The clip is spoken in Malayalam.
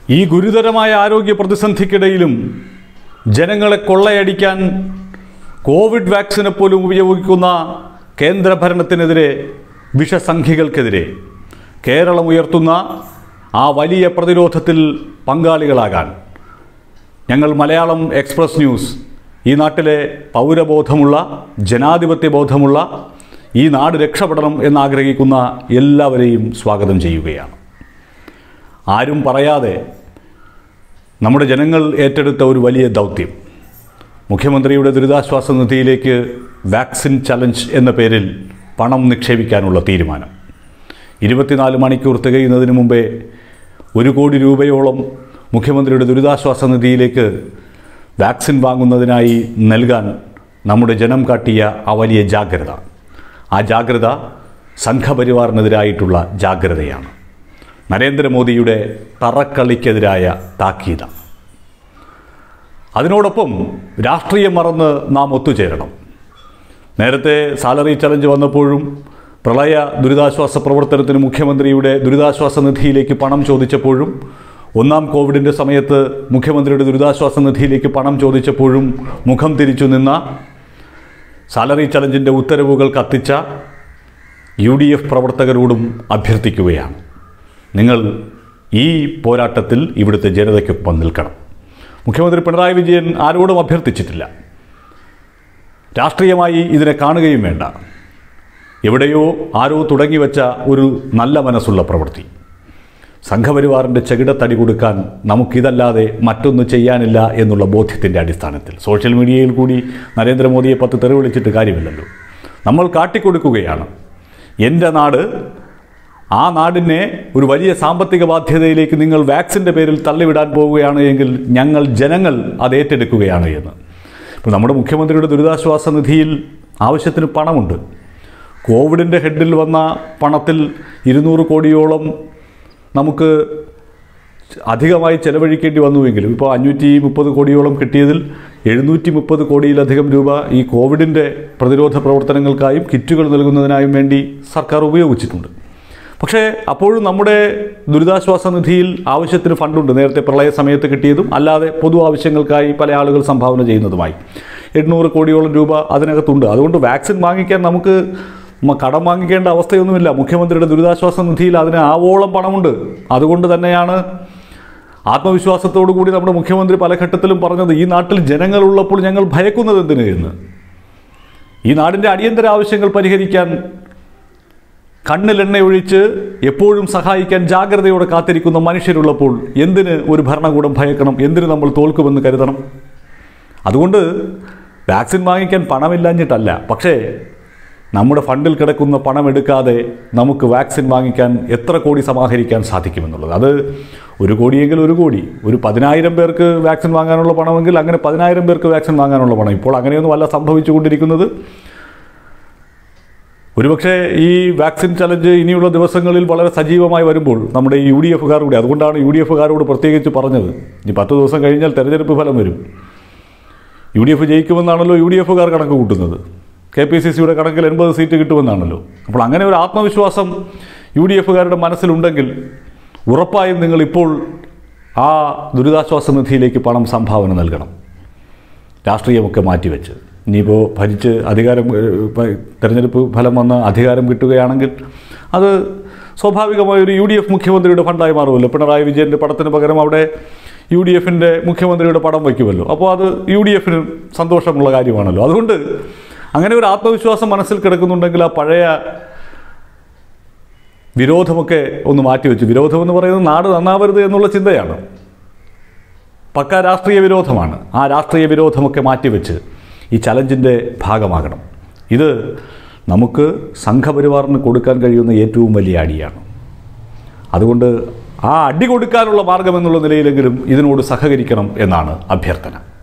ഈ ഗുരുതരമായ ആരോഗ്യ പ്രതിസന്ധിക്കിടയിലും ജനങ്ങളെ കൊള്ളയടിക്കാൻ കോവിഡ് വാക്സിനെ പോലും ഉപയോഗിക്കുന്ന കേന്ദ്ര ഭരണത്തിനെതിരെ വിഷസംഖ്യകൾക്കെതിരെ കേരളം ഉയർത്തുന്ന ആ വലിയ പ്രതിരോധത്തിൽ പങ്കാളികളാകാൻ ഞങ്ങൾ മലയാളം എക്സ്പ്രസ് ന്യൂസ് ഈ നാട്ടിലെ പൗരബോധമുള്ള ജനാധിപത്യ ബോധമുള്ള ഈ നാട് രക്ഷപ്പെടണം എന്നാഗ്രഹിക്കുന്ന എല്ലാവരെയും സ്വാഗതം ചെയ്യുകയാണ് ആരും പറയാതെ നമ്മുടെ ജനങ്ങൾ ഏറ്റെടുത്ത ഒരു വലിയ ദൗത്യം മുഖ്യമന്ത്രിയുടെ ദുരിതാശ്വാസ നിധിയിലേക്ക് വാക്സിൻ ചലഞ്ച് എന്ന പേരിൽ പണം നിക്ഷേപിക്കാനുള്ള തീരുമാനം ഇരുപത്തിനാല് മണിക്കൂർ തികയുന്നതിന് മുമ്പേ ഒരു കോടി രൂപയോളം മുഖ്യമന്ത്രിയുടെ ദുരിതാശ്വാസ നിധിയിലേക്ക് വാക്സിൻ വാങ്ങുന്നതിനായി നൽകാൻ നമ്മുടെ ജനം കാട്ടിയ ആ വലിയ ജാഗ്രത ആ ജാഗ്രത സംഘപരിവാറിനെതിരായിട്ടുള്ള ജാഗ്രതയാണ് നരേന്ദ്രമോദിയുടെ തറക്കളിക്കെതിരായ താക്കീത അതിനോടൊപ്പം രാഷ്ട്രീയം മറന്ന് നാം ഒത്തുചേരണം നേരത്തെ സാലറി ചലഞ്ച് വന്നപ്പോഴും പ്രളയ ദുരിതാശ്വാസ പ്രവർത്തനത്തിന് മുഖ്യമന്ത്രിയുടെ ദുരിതാശ്വാസ നിധിയിലേക്ക് പണം ചോദിച്ചപ്പോഴും ഒന്നാം കോവിഡിൻ്റെ സമയത്ത് മുഖ്യമന്ത്രിയുടെ ദുരിതാശ്വാസ നിധിയിലേക്ക് പണം ചോദിച്ചപ്പോഴും മുഖം തിരിച്ചു നിന്ന സാലറി ചലഞ്ചിൻ്റെ ഉത്തരവുകൾ കത്തിച്ച യു ഡി എഫ് പ്രവർത്തകരോടും അഭ്യർത്ഥിക്കുകയാണ് നിങ്ങൾ ഈ പോരാട്ടത്തിൽ ഇവിടുത്തെ ജനതയ്ക്കൊപ്പം നിൽക്കണം മുഖ്യമന്ത്രി പിണറായി വിജയൻ ആരോടും അഭ്യർത്ഥിച്ചിട്ടില്ല രാഷ്ട്രീയമായി ഇതിനെ കാണുകയും വേണ്ട എവിടെയോ ആരോ തുടങ്ങിവെച്ച ഒരു നല്ല മനസ്സുള്ള പ്രവൃത്തി സംഘപരിവാറിൻ്റെ ചെകിടത്തടി കൊടുക്കാൻ നമുക്കിതല്ലാതെ മറ്റൊന്ന് ചെയ്യാനില്ല എന്നുള്ള ബോധ്യത്തിൻ്റെ അടിസ്ഥാനത്തിൽ സോഷ്യൽ മീഡിയയിൽ കൂടി നരേന്ദ്രമോദിയെ പത്ത് തെറി വിളിച്ചിട്ട് കാര്യമില്ലല്ലോ നമ്മൾ കാട്ടിക്കൊടുക്കുകയാണ് എൻ്റെ നാട് ആ നാടിനെ ഒരു വലിയ സാമ്പത്തിക ബാധ്യതയിലേക്ക് നിങ്ങൾ വാക്സിൻ്റെ പേരിൽ തള്ളിവിടാൻ പോവുകയാണ് എങ്കിൽ ഞങ്ങൾ ജനങ്ങൾ അത് ഏറ്റെടുക്കുകയാണ് എന്ന് ഇപ്പോൾ നമ്മുടെ മുഖ്യമന്ത്രിയുടെ ദുരിതാശ്വാസ നിധിയിൽ ആവശ്യത്തിന് പണമുണ്ട് കോവിഡിൻ്റെ ഹെഡിൽ വന്ന പണത്തിൽ ഇരുന്നൂറ് കോടിയോളം നമുക്ക് അധികമായി ചെലവഴിക്കേണ്ടി വന്നുവെങ്കിലും ഇപ്പോൾ അഞ്ഞൂറ്റി മുപ്പത് കോടിയോളം കിട്ടിയതിൽ എഴുന്നൂറ്റി മുപ്പത് കോടിയിലധികം രൂപ ഈ കോവിഡിൻ്റെ പ്രതിരോധ പ്രവർത്തനങ്ങൾക്കായും കിറ്റുകൾ നൽകുന്നതിനായും വേണ്ടി സർക്കാർ ഉപയോഗിച്ചിട്ടുണ്ട് പക്ഷേ അപ്പോഴും നമ്മുടെ ദുരിതാശ്വാസ നിധിയിൽ ആവശ്യത്തിന് ഫണ്ടുണ്ട് നേരത്തെ പ്രളയ സമയത്ത് കിട്ടിയതും അല്ലാതെ പൊതു ആവശ്യങ്ങൾക്കായി പല ആളുകൾ സംഭാവന ചെയ്യുന്നതുമായി എണ്ണൂറ് കോടിയോളം രൂപ അതിനകത്തുണ്ട് അതുകൊണ്ട് വാക്സിൻ വാങ്ങിക്കാൻ നമുക്ക് മ- കടം വാങ്ങിക്കേണ്ട അവസ്ഥയൊന്നുമില്ല മുഖ്യമന്ത്രിയുടെ ദുരിതാശ്വാസ നിധിയിൽ അതിന് ആവോളം പണമുണ്ട് അതുകൊണ്ട് തന്നെയാണ് ആത്മവിശ്വാസത്തോടു കൂടി നമ്മുടെ മുഖ്യമന്ത്രി പല ഘട്ടത്തിലും പറഞ്ഞത് ഈ നാട്ടിൽ ജനങ്ങളുള്ളപ്പോൾ ഞങ്ങൾ ഭയക്കുന്നത് എന്തിന് എന്ന് ഈ നാടിൻ്റെ അടിയന്തര ആവശ്യങ്ങൾ പരിഹരിക്കാൻ കണ്ണിലെണ്ണ ഒഴിച്ച് എപ്പോഴും സഹായിക്കാൻ ജാഗ്രതയോടെ കാത്തിരിക്കുന്ന മനുഷ്യരുള്ളപ്പോൾ എന്തിന് ഒരു ഭരണകൂടം ഭയക്കണം എന്തിന് നമ്മൾ തോൽക്കുമെന്ന് കരുതണം അതുകൊണ്ട് വാക്സിൻ വാങ്ങിക്കാൻ പണമില്ലാഞ്ഞിട്ടല്ല പക്ഷേ നമ്മുടെ ഫണ്ടിൽ കിടക്കുന്ന പണം എടുക്കാതെ നമുക്ക് വാക്സിൻ വാങ്ങിക്കാൻ എത്ര കോടി സമാഹരിക്കാൻ സാധിക്കുമെന്നുള്ളത് അത് ഒരു കോടിയെങ്കിൽ ഒരു കോടി ഒരു പതിനായിരം പേർക്ക് വാക്സിൻ വാങ്ങാനുള്ള പണമെങ്കിൽ അങ്ങനെ പതിനായിരം പേർക്ക് വാക്സിൻ വാങ്ങാനുള്ള പണം ഇപ്പോൾ അങ്ങനെയൊന്നും അല്ല സംഭവിച്ചുകൊണ്ടിരിക്കുന്നത് ഒരുപക്ഷെ ഈ വാക്സിൻ ചലഞ്ച് ഇനിയുള്ള ദിവസങ്ങളിൽ വളരെ സജീവമായി വരുമ്പോൾ നമ്മുടെ ഈ യു ഡി എഫുകാർ കൂടി അതുകൊണ്ടാണ് യു ഡി എഫുകാരോട് പ്രത്യേകിച്ച് പറഞ്ഞത് ഇനി പത്ത് ദിവസം കഴിഞ്ഞാൽ തെരഞ്ഞെടുപ്പ് ഫലം വരും യു ഡി എഫ് ജയിക്കുമെന്നാണല്ലോ യു ഡി എഫുകാർ കണക്ക് കൂട്ടുന്നത് കെ പി സി സിയുടെ കണക്കിൽ എൺപത് സീറ്റ് കിട്ടുമെന്നാണല്ലോ അപ്പോൾ അങ്ങനെ ഒരു ആത്മവിശ്വാസം യു ഡി എഫുകാരുടെ മനസ്സിലുണ്ടെങ്കിൽ ഉറപ്പായും നിങ്ങൾ ഇപ്പോൾ ആ ദുരിതാശ്വാസ നിധിയിലേക്ക് പണം സംഭാവന നൽകണം രാഷ്ട്രീയമൊക്കെ മാറ്റിവെച്ച് ഇനിയിപ്പോൾ ഭരിച്ച് അധികാരം ഏഹ്, ഇപ്പം തെരഞ്ഞെടുപ്പ് ഫലം വന്ന് അധികാരം കിട്ടുകയാണെങ്കിൽ അത് സ്വാഭാവികമായ ഒരു യു ഡി എഫ് മുഖ്യമന്ത്രിയുടെ ഫണ്ടായി മാറുമല്ലോ പിണറായി വിജയൻ്റെ പടത്തിന് പകരം അവിടെ യു ഡി എഫിൻ്റെ മുഖ്യമന്ത്രിയുടെ പടം വയ്ക്കുമല്ലോ അപ്പോൾ അത് യു ഡി എഫിന് സന്തോഷമുള്ള കാര്യമാണല്ലോ അതുകൊണ്ട് അങ്ങനെ ഒരു ആത്മവിശ്വാസം മനസ്സിൽ കിടക്കുന്നുണ്ടെങ്കിൽ ആ പഴയ വിരോധമൊക്കെ ഒന്ന് മാറ്റിവെച്ചു വിരോധമെന്ന് പറയുന്നത് നാട് നന്നാവരുത് എന്നുള്ള ചിന്തയാണ് പക്ക രാഷ്ട്രീയ വിരോധമാണ് ആ രാഷ്ട്രീയ വിരോധമൊക്കെ മാറ്റിവെച്ച് ഈ ചലഞ്ചിൻ്റെ ഭാഗമാകണം ഇത് നമുക്ക് സംഘപരിവാറിന് കൊടുക്കാൻ കഴിയുന്ന ഏറ്റവും വലിയ അടിയാണ് അതുകൊണ്ട് ആ അടി കൊടുക്കാനുള്ള മാർഗമെന്നുള്ള നിലയിലെങ്കിലും ഇതിനോട് സഹകരിക്കണം എന്നാണ് അഭ്യർത്ഥന